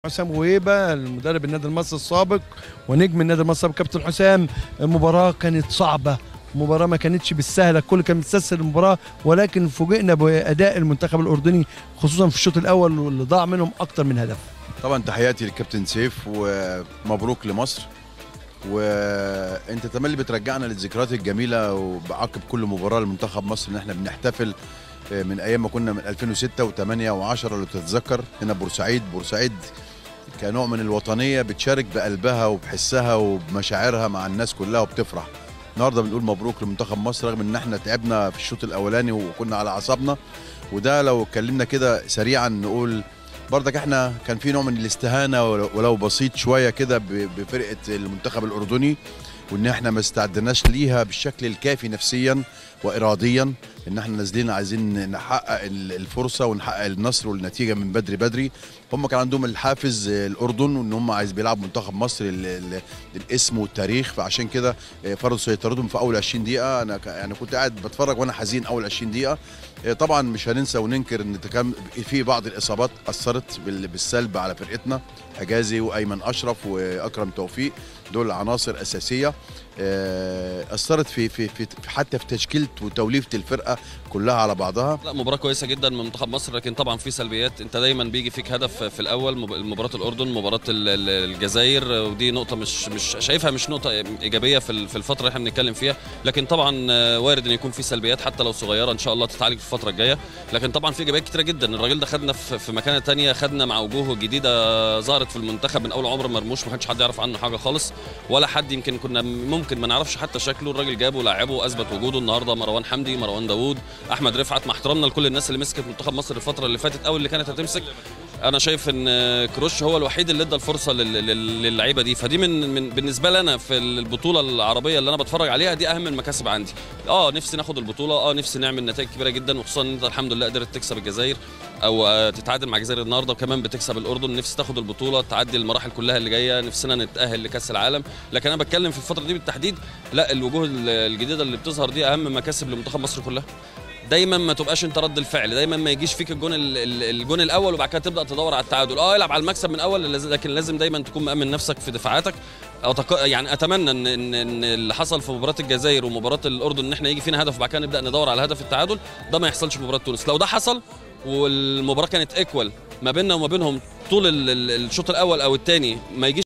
حسام غويبة المدرب النادي المصري السابق ونجم النادي المصري السابق كابتن حسام المباراة كانت صعبة مباراة ما كانتش بالسهلة الكل كان مستسهل المباراة ولكن فوجئنا بأداء المنتخب الأردني خصوصا في الشوط الأول واللي ضاع منهم أكتر من هدف طبعا تحياتي للكابتن سيف ومبروك لمصر وانت تملي بترجعنا للذكريات الجميله وبعقب كل مباراه لمنتخب مصر ان احنا بنحتفل من ايام ما كنا من 2006 و8 و10 لو تتذكر هنا بورسعيد بورسعيد كنوع من الوطنيه بتشارك بقلبها وبحسها وبمشاعرها مع الناس كلها وبتفرح النهارده بنقول مبروك لمنتخب مصر رغم ان احنا تعبنا في الشوط الاولاني وكنا على اعصابنا وده لو اتكلمنا كده سريعا نقول برضك احنا كان في نوع من الاستهانه ولو بسيط شويه كده بفرقه المنتخب الاردني وان احنا ما استعدناش ليها بالشكل الكافي نفسيا واراديا ان احنا نازلين عايزين نحقق الفرصه ونحقق النصر والنتيجه من بدري بدري هم كان عندهم الحافز الاردن وان هم عايز بيلعبوا منتخب مصر الاسم والتاريخ فعشان كده فرضوا سيطرتهم في اول 20 دقيقه انا يعني كنت قاعد بتفرج وانا حزين اول 20 دقيقه طبعا مش هننسى وننكر ان في بعض الاصابات اثرت بالسلب على فرقتنا حجازي وايمن اشرف واكرم توفيق دول عناصر اساسيه اثرت في في في حتى في تشكيله وتوليفه الفرقه كلها على بعضها لا مباراه كويسه جدا من منتخب مصر لكن طبعا في سلبيات انت دايما بيجي فيك هدف في الاول مباراه الاردن مباراه الجزائر ودي نقطه مش مش شايفها مش نقطه ايجابيه في في الفتره اللي احنا بنتكلم فيها لكن طبعا وارد ان يكون في سلبيات حتى لو صغيره ان شاء الله تتعالج في الفتره الجايه لكن طبعا في ايجابيات كتيره جدا الراجل ده خدنا في مكانه ثانيه خدنا مع وجوه جديده ظهرت في المنتخب من اول عمر مرموش ما كانش حد يعرف عنه حاجه خالص ولا حد يمكن كنا ممكن ما نعرفش حتى شكله الراجل جابه ولاعبه واثبت وجوده النهارده مروان حمدي مروان داوود احمد رفعت مع احترامنا لكل الناس اللي مسكت منتخب مصر الفتره اللي فاتت او اللي كانت هتمسك انا شايف ان كروش هو الوحيد اللي ادى الفرصه للعيبه دي فدي من, من بالنسبه لنا في البطوله العربيه اللي انا بتفرج عليها دي اهم المكاسب عندي اه نفسي ناخد البطوله اه نفسي نعمل نتائج كبيره جدا وخصوصا ان انت الحمد لله قدرت تكسب الجزائر او تتعادل مع الجزائر النهارده وكمان بتكسب الاردن نفسي تاخد البطوله تعدي المراحل كلها اللي جايه نفسنا نتاهل لكاس العالم لكن انا بتكلم في الفتره دي بالتحديد لا الوجوه الجديده اللي بتظهر دي اهم مكاسب لمنتخب مصر كلها دايما ما تبقاش انت رد الفعل دايما ما يجيش فيك الجون الجون الاول وبعد كده تبدا تدور على التعادل اه العب على المكسب من اول لكن لازم دايما تكون مامن نفسك في دفاعاتك أتق... يعني اتمنى ان ان, إن اللي حصل في مباراه الجزائر ومباراه الاردن ان احنا يجي فينا هدف وبعد كده نبدا ندور على هدف التعادل ده ما يحصلش في مباراه تونس لو ده حصل والمباراه كانت ايكوال ما بيننا وما بينهم طول الشوط الاول او الثاني ما يجيش